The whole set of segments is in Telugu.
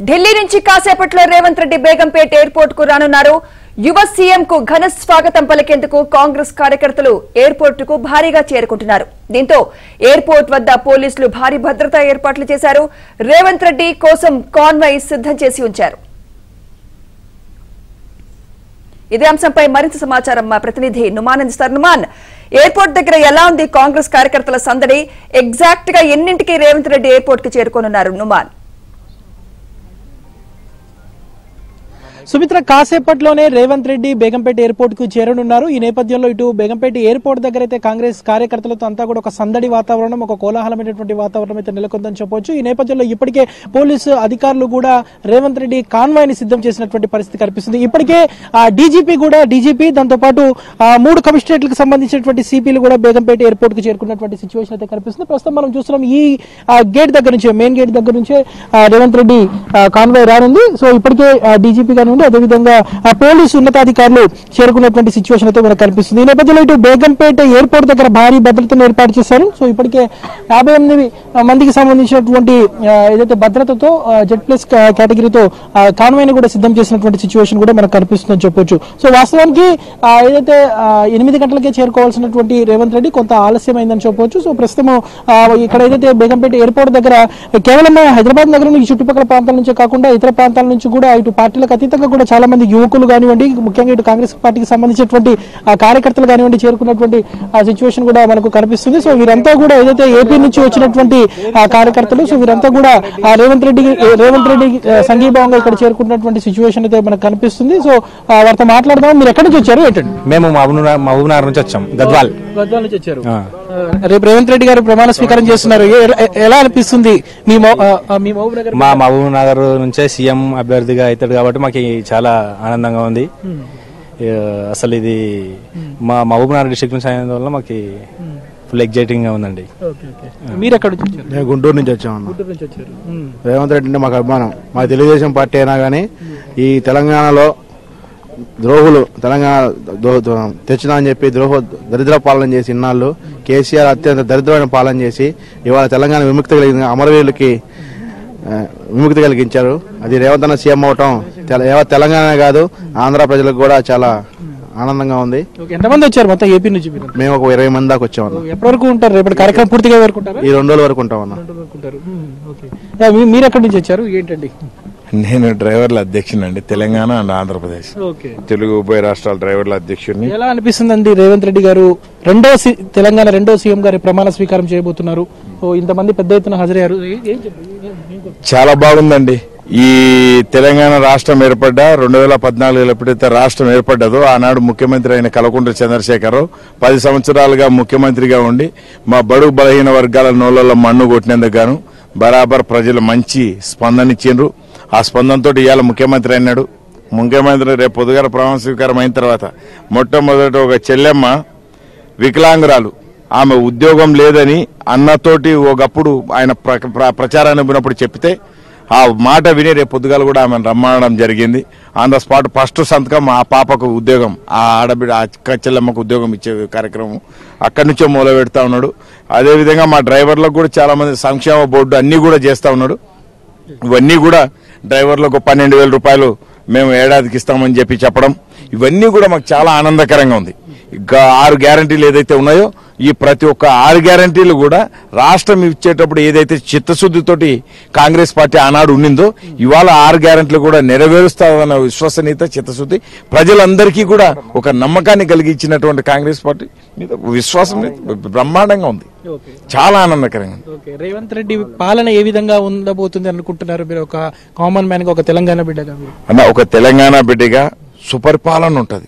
ఢిల్లీ నుంచి కాసేపట్లో రేవంత్ రెడ్డి బేగంపేట్ ఎయిర్పోర్ట్ కు రానున్నారు యువ సీఎం కు ఘన స్వాగతం పలికేందుకు కాంగ్రెస్ కార్యకర్తలు ఎయిర్పోర్ట్ కు భారీగా చేరుకుంటున్నారు దీంతో ఎయిర్పోర్ట్ వద్ద పోలీసులు భారీ భద్రతా ఏర్పాట్లు చేశారు రేవంత్ రెడ్డి కోసం కాన్వాయ్ సిద్ధం చేసి ఉంచారు ఇదే అంశంపై మరింత సమాచారం మా ప్రతినిధి నుమాన్ అందిస్తారు నుమాన్ ఎయిర్పోర్ట్ దగ్గర ఎలా ఉంది కాంగ్రెస్ కార్యకర్తల సందడి ఎగ్జాక్ట్ గా ఎన్నింటికి రేవంత్ రెడ్డి ఎయిర్పోర్ట్ కి చేరుకోనున్నారు నుమాన్ సుమిత్ర కాసేపట్లోనే రేవంత్ రెడ్డి బేగంపేట ఎయిర్పోర్ట్ కు చేరనున్నారు ఈ నేపథ్యంలో ఇటు బేగంపేట ఎయిర్పోర్ట్ దగ్గర అయితే కాంగ్రెస్ కార్యకర్తలతో అంతా కూడా ఒక సందడి వాతావరణం ఒక కోలాహలమైనటువంటి వాతావరణం అయితే నెలకొందని చెప్పొచ్చు ఈ నేపథ్యంలో ఇప్పటికే పోలీసు అధికారులు కూడా రేవంత్ రెడ్డి కాన్వాయ్ ని సిద్ధం చేసినటువంటి పరిస్థితి కనిపిస్తుంది ఇప్పటికే ఆ డీజీపీ కూడా డీజీపీ దాంతో పాటు ఆ, మూడు కమిషనరేట్లకు సంబంధించినటువంటి సిపిలు కూడా బేగంపేట ఎయిర్పోర్ట్ కు చేరుకున్నటువంటి సిచ్యువేషన్ అయితే కనిపిస్తుంది ప్రస్తుతం మనం చూస్తున్నాం ఈ ఆ, గేట్ దగ్గర నుంచే మెయిన్ గేట్ దగ్గర నుంచే ఆ, రేవంత్ రెడ్డి ఆ, కాన్వాయ్ రానుంది సో ఇప్పటికే డీజీపీ కానివ్వండి అదేవిధంగా ఆ, పోలీసు ఉన్నతాధికారులు చేరుకున్నటువంటి సిచ్యువేషన్ అయితే మనకు కనిపిస్తుంది ఈ నేపథ్యంలో ఇటు బేగంపేట ఎయిర్పోర్ట్ దగ్గర భారీ భద్రతను ఏర్పాటు చేశారు సో ఇప్పటికే యాభై ఎనిమిది మందికి సంబంధించినటువంటి ఆ, ఏదైతే భద్రతతో జెడ్ ప్లస్ కేటగిరీతో కాన్వాయ్ ని కూడా సిద్ధం చేసినటువంటి సిచ్యువేషన్ కూడా మనకు కనిపిస్తుందని చెప్పొచ్చు సో వాస్తవానికి ఆ, ఏదైతే ఆ, ఎనిమిది గంటలకే చేరుకోవాల్సినటువంటి రేవంత్ రెడ్డి కొంత ఆలస్యమైందని చెప్పొచ్చు సో ప్రస్తుతం ఆ, ఇక్కడ ఏదైతే బేగంపేట ఎయిర్పోర్ట్ దగ్గర కేవలం హైదరాబాద్ నగరం ఈ చుట్టుపక్కల ప్రాంతాల నుంచే కాకుండా ఇతర ప్రాంతాల నుంచి కూడా ఇటు పార్టీలకు అతీతంగా కూడా చాలా మంది యువకులు కానివ్వండి ముఖ్యంగా ఇటు కాంగ్రెస్ పార్టీకి సంబంధించినటువంటి ఆ, కార్యకర్తలు కానివ్వండి చేరుకున్నటువంటి ఆ సిచ్యువేషన్ కూడా మనకు కనిపిస్తుంది సో వీరంతా కూడా ఏదైతే ఏపీ నుంచి వచ్చినటువంటి ఆ, కార్యకర్తలు సో వీరంతా కూడా ఆ, రేవంత్ రెడ్డి రేవంత్ రెడ్డి ఆ, సంఘీభావంగా ఇక్కడ చేరుకున్నటువంటి సిచ్యువేషన్ అయితే మనకు కనిపిస్తుంది సో ఆ, వారితో మాట్లాడదాం మీరు ఎక్కడి నుంచి వచ్చారు ఏంటండి మేము మహబూబ్నగర్ మహబూబ్నగర్ నుంచి వచ్చాం గద్వాల్ గద్వాల నుంచి వచ్చారు రేపు రేవంత్ రెడ్డి గారు ప్రమాణ స్వీకారం చేస్తున్నారు ఏ- ఎ- ఎలా అనిపిస్తుంది మీ మౌ- ఆ, ఆ, మీ మహబూబ్ నగర్ మా మహబూబ్నగర్ నుంచే సీఎం అభ్యర్థిగా అవుతాడు కాబట్టి మాకు చాలా ఆనందంగా ఉంది ఏ, అసలు ఇది మా మహబూబ్నగర్ డిస్ట్రిక్ట్ నుంచి అయినందువల్ల మాకు ఫుల్ ఎగ్జైటింగ్ గా ఉందండి మీరు ఎక్కడి నుంచి వచ్చారు నేను గుంటూరు నుంచి వచ్చామన్న గుంటూరు నుంచి వచ్చారు రేవంత్ రెడ్డి అంటే మాకు అభిమానం మా తెలుగుదేశం పార్టీ అయినా కానీ ఈ తెలంగాణలో ద్రోహులు తెలంగాణ దో- దో- తెచ్చినా అని చెప్పి ద్రోహ దరిద్ర పాలన చేసి ఇన్నాళ్ళు కేసీఆర్ అత్యంత దరిద్రమైన పాలన చేసి ఇవాళ తెలంగాణ విముక్తి కలిగిన అమరవీరులకి ఆ, విముక్తి కలిగించారు అది రేవంత్ అన్న సీఎం అవటం తెల- యావత్ తెలంగాణ కాదు ఆంధ్ర ప్రజలకు కూడా చాలా ఆనందంగా ఉంది ఓకే, ఎంతమంది వచ్చారు మొత్తం ఏపీ నుంచి మీరు మేము ఒక ఇరవై మంది దాకా వచ్చామన్న ఎప్పటి వరకు ఉంటారు రేపటి కార్యక్రమం పూర్తిగా వరకు ఉంటారా ఈ రెండు రోజుల వరకు ఉంటామన్న ఉంటారు ఓకే ఆ, మీ- మీరు ఎక్కడి నుంచి వచ్చారు ఏంటండి నేను డ్రైవర్ల అధ్యక్షునండి తెలంగాణ అండ్ ఆంధ్రప్రదేశ్ ఓకే తెలుగు ఉభయ రాష్ట్రాల డ్రైవర్ల అధ్యక్షుడిని ఎలా అనిపిస్తుందండి రేవంత్ రెడ్డి గారు రెండో సి- తెలంగాణ రెండో సీఎం గారి ప్రమాణ స్వీకారం చేయబోతున్నారు ఓ ఇంతమంది పెద్ద ఎత్తున హాజరయ్యారు ఏ- ఏం చెప్ప- ఏం- ఏం చెప్ప- చాలా బాగుందండి ఈ తెలంగాణ రాష్ట్రం ఏర్పడ్డ రెండు వేల పద్నాలుగులో ఎప్పుడైతే రాష్ట్రం ఏర్పడ్డదో ఆనాడు ముఖ్యమంత్రి అయిన కలకుంట్ర చంద్రశేఖరరావు పది సంవత్సరాలుగా ముఖ్యమంత్రిగా ఉండి మా బడుగు బలహీన వర్గాల నోళ్ళలో మన్ను కొట్టినందుకు గాను బరాబర్ ప్రజలు మంచి స్పందన ఇచ్చిండ్రు ఆ స్పందనతో ఇవాళ ముఖ్యమంత్రి అయినాడు ముఖ్యమంత్రి రేపు పొద్దుగాల ప్రమాణ స్వీకారం అయిన తర్వాత మొట్టమొదట ఒక చెల్లెమ్మ వికలాంగురాలు ఆమె ఉద్యోగం లేదని అన్నతోటి ఒకప్పుడు ఆయన ప్ర- ప్ర- ప్రచారాన్ని పోయినప్పుడు చెప్తే ఆ మాట విని రేపు పొద్దుగాల కూడా ఆమెను రమ్మనడం జరిగింది ఆన్ ద స్పాట్ ఫస్ట్ సంతకం ఆ పాపకు ఉద్యోగం ఆ ఆడబిడ్డ ఆ అక్క చెల్లెమ్మకు ఉద్యోగం ఇచ్చే కార్యక్రమం అక్కడి నుంచే మొదలు పెడతా ఉన్నాడు అదేవిధంగా మా డ్రైవర్లకు కూడా చాలా మంది సంక్షేమ బోర్డు అన్ని కూడా చేస్తా ఉన్నాడు ఇవన్నీ కూడా డ్రైవర్లకు పన్నెండు వేల రూపాయలు మేము ఏడాదికి ఇస్తామని చెప్పి చెప్పడం ఇవన్నీ కూడా మాకు చాలా ఆనందకరంగా ఉంది ఇంకా ఆరు గ్యారంటీలు ఏదైతే ఉన్నాయో ఈ ప్రతి ఒక్క ఆరు గ్యారంటీలు కూడా రాష్ట్రం ఇచ్చేటప్పుడు ఏదైతే చిత్తశుద్ధితోటి కాంగ్రెస్ పార్టీ ఆనాడు ఉండిందో ఇవాళ ఆరు గ్యారంటీలు కూడా నెరవేరుస్తామన్న విశ్వసనీయత చిత్తశుద్ధి ప్రజలందరికీ కూడా ఒక నమ్మకాన్ని కలిగించినటువంటి కాంగ్రెస్ పార్టీ మీద విశ్వాసం బ్రహ్మాండంగా ఉంది చాలా ఆనందకరంగా ఉంది ఓకే రేవంత్ రెడ్డి పాలన ఏ విధంగా ఉండబోతుంది అనుకుంటున్నారు మీరు ఒక కామన్ మ్యాన్ గా ఒక తెలంగాణ బిడ్డగా మీరు అన్న ఒక తెలంగాణ బిడ్డగా సుపరిపాలన ఉంటది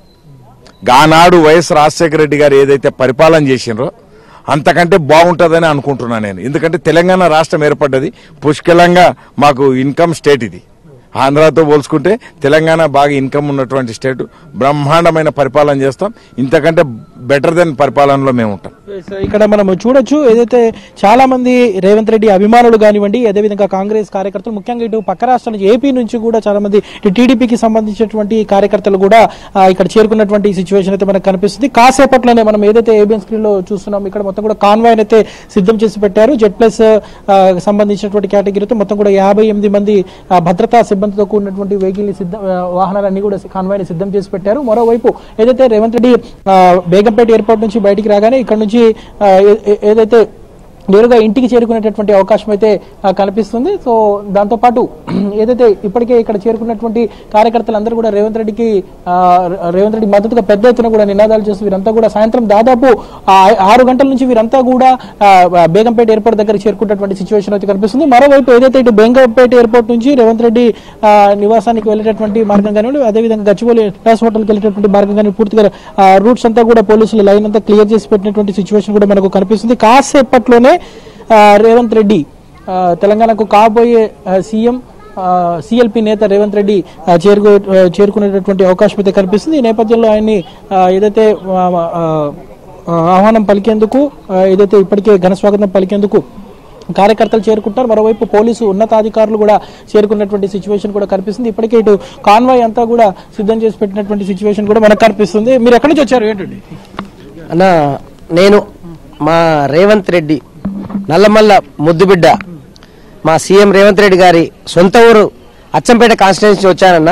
గానాడు వైఎస్ రాజశేఖర రెడ్డి గారు ఏదైతే పరిపాలన చేసిండ్రో అంతకంటే బాగుంటుందని అనుకుంటున్నాను నేను ఎందుకంటే తెలంగాణ రాష్ట్రం ఏర్పడ్డది పుష్కలంగా మాకు ఇన్కమ్ స్టేట్ ఇది ఆంధ్రాతో పోల్చుకుంటే తెలంగాణ బాగా ఇన్కమ్ ఉన్నటువంటి స్టేట్ బ్రహ్మాండమైన పరిపాలన చేస్తాం ఇంతకంటే బెటర్ దెన్ పరిపాలనలో మేము ఉంటాం సో ఇక్కడ మనం చూడొచ్చు ఏదైతే చాలా మంది రేవంత్ రెడ్డి అభిమానులు కానివ్వండి అదేవిధంగా కాంగ్రెస్ కార్యకర్తలు ముఖ్యంగా ఇటు పక్క రాష్ట్రాల నుంచి ఏపీ నుంచి కూడా చాలా మంది ఇటు టీడీపీకి సంబంధించినటువంటి కార్యకర్తలు కూడా ఆ, ఇక్కడ చేరుకున్నటువంటి సిచ్యువేషన్ అయితే మనకు కనిపిస్తుంది కాసేపట్లోనే మనం ఏదైతే ఏబిఎన్ స్క్రీన్ లో చూస్తున్నాం ఇక్కడ మొత్తం కూడా కాన్వాయ్ అయితే సిద్ధం చేసి పెట్టారు జెడ్ ప్లస్ ఆ, సంబంధించినటువంటి కేటగిరీతో మొత్తం కూడా యాభై ఎనిమిది మంది ఆ, భద్రతా సిబ్బందితో కూడినటువంటి వెహికల్ సిద్ధం ఆ, వాహనాలన్నీ కూడా కాన్వాయ్ సిద్ధం చేసి పెట్టారు మరోవైపు ఏదైతే రేవంత్ రెడ్డి ఆ, బేగంపేట ఎయిర్పోర్ట్ నుంచి బయటికి రాగానే ఇక్కడ నుంచి ఆ, ఏ- ఏ- ఏదైతే నేరుగా ఇంటికి చేరుకునేటటువంటి అవకాశం అయితే ఆ, కనిపిస్తుంది సో దాంతోపాటు ఏదైతే ఇప్పటికే ఇక్కడ చేరుకున్నటువంటి కార్యకర్తలందరూ కూడా రేవంత్ రెడ్డికి ఆ, రేవంత్ రెడ్డి మద్దతుగా పెద్ద ఎత్తున కూడా నినాదాలు చేస్తూ వీరంతా కూడా సాయంత్రం దాదాపు ఆ, ఆరు గంటల నుంచి వీరంతా కూడా ఆ, బేగంపేట ఎయిర్పోర్ట్ దగ్గర చేరుకున్నటువంటి సిచ్యువేషన్ అయితే కనిపిస్తుంది మరోవైపు ఏదైతే ఇటు బేగంపేట ఎయిర్పోర్ట్ నుంచి రేవంత్ రెడ్డి ఆ, నివాసానికి వెళ్ళేటటువంటి మార్గం కానివ్వండి అదేవిధంగా గచ్చిబౌలి ప్లాస్ హోటల్కి వెళ్ళేటటువంటి మార్గం కానీ పూర్తిగా రూట్స్ అంతా కూడా పోలీసులు లైన్ అంతా క్లియర్ చేసి పెట్టినటువంటి సిచ్యువేషన్ కూడా మనకు కనిపిస్తుంది కాసేపట్లోనే ఆ, రేవంత్ రెడ్డి ఆ, తెలంగాణకు కాబోయే సీఎం సిఎల్పి నేత రేవంత్ రెడ్డి ఆ, చేరుకు ఆ, చేరుకునేటటువంటి అవకాశం అయితే కనిపిస్తుంది ఈ నేపథ్యంలో ఆయన్ని ఆ, ఏదైతే ఆ, ఆ, ఆ, ఆహ్వానం పలికేందుకు ఆ, ఏదైతే ఇప్పటికే ఘన స్వాగతం పలికేందుకు కార్యకర్తలు చేరుకుంటారు మరోవైపు పోలీసు ఉన్నతాధికారులు కూడా చేరుకున్నటువంటి సిచ్యువేషన్ కూడా కనిపిస్తుంది ఇప్పటికే ఇటు కాన్వాయ్ అంతా కూడా సిద్ధం చేసి పెట్టినటువంటి సిచ్యువేషన్ కూడా మనకు కనిపిస్తుంది మీరు ఎక్కడి నుంచి వచ్చారు ఏంటండి అన్న నేను మా రేవంత్ రెడ్డి నల్లమల్ల ముద్దుబిడ్డ మా సీఎం రేవంత్ రెడ్డి గారి సొంత ఊరు అచ్చంపేట కాన్స్టిట్యున్సీ వచ్చానన్న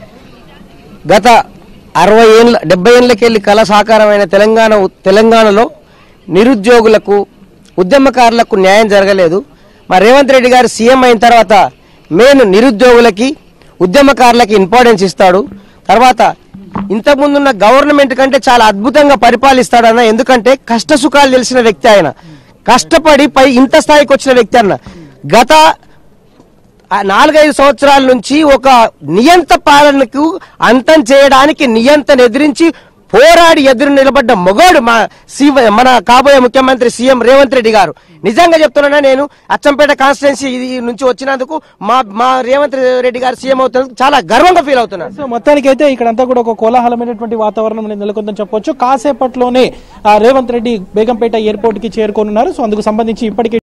గత అరవై ఏళ్ళ డెబ్బై ఏళ్ళకెళ్ళి కళ సాకారమైన తెలంగాణ తెలంగాణలో నిరుద్యోగులకు ఉద్యమకారులకు న్యాయం జరగలేదు మా రేవంత్ రెడ్డి గారు సీఎం అయిన తర్వాత మెయిన్ నిరుద్యోగులకి ఉద్యమకారులకి ఇంపార్టెన్స్ ఇస్తాడు తర్వాత ఇంతకుముందున్న గవర్నమెంట్ కంటే చాలా అద్భుతంగా పరిపాలిస్తాడన్న ఎందుకంటే కష్ట సుఖాలు తెలిసిన వ్యక్తి ఆయన కష్టపడి పై ఇంత స్థాయికి వచ్చిన వ్యక్తి అన్న గత ఆ నాలుగైదు సంవత్సరాల నుంచి ఒక నియంత పాలనకు అంతం చేయడానికి నియంతను ఎదిరించి పోరాడి ఎదురు నిలబడ్డ మొగోడు మా సీఎం మన కాబోయే ముఖ్యమంత్రి సీఎం రేవంత్ రెడ్డి గారు నిజంగా చెప్తున్నా నేను అచ్చంపేట కాన్స్టిట్యున్సీ నుంచి వచ్చినందుకు మా మా రేవంత్ రెడ్డి గారు సీఎం అవుతున్నందుకు చాలా గర్వంగా ఫీల్ అవుతున్నాను సో మొత్తానికి అయితే ఇక్కడంతా కూడా ఒక కోలాహలమైనటువంటి వాతావరణం అనేది నెలకొందని చెప్పొచ్చు కాసేపట్లోనే ఆ, రేవంత్ రెడ్డి బేగంపేట ఎయిర్పోర్ట్ కి చేరుకోనున్నారు సో అందుకు సంబంధించి ఇప్పటికే